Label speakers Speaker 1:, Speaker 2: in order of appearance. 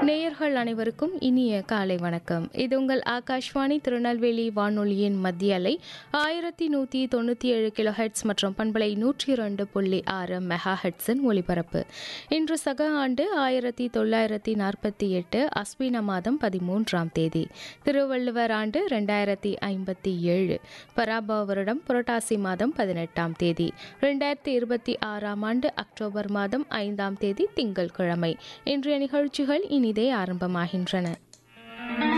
Speaker 1: நேயர்கள் அனைவருக்கும் இனிய காலை வணக்கம் இது உங்கள் ஆகாஷ்வாணி திருநெல்வேலி வானொலியின் மத்திய அலை ஆயிரத்தி நூற்றி தொண்ணூற்றி ஏழு கிலோ ஹெட்ஸ் மற்றும் பண்பலை நூற்றி இரண்டு புள்ளி ஆறு மெகா ஹெட்ஸின் ஒலிபரப்பு இன்று சக ஆண்டு ஆயிரத்தி தொள்ளாயிரத்தி நாற்பத்தி எட்டு அஸ்வின மாதம் பதிமூன்றாம் தேதி திருவள்ளுவர் ஆண்டு ரெண்டாயிரத்தி ஐம்பத்தி ஏழு பராபா வருடம் புரட்டாசி மாதம் பதினெட்டாம் தேதி ரெண்டாயிரத்தி இருபத்தி ஆறாம் ஆண்டு அக்டோபர் மாதம் ஐந்தாம் தேதி திங்கள் கிழமை இன்றைய நிகழ்ச்சிகள் இனிதே ஆரம்பமாகின்றன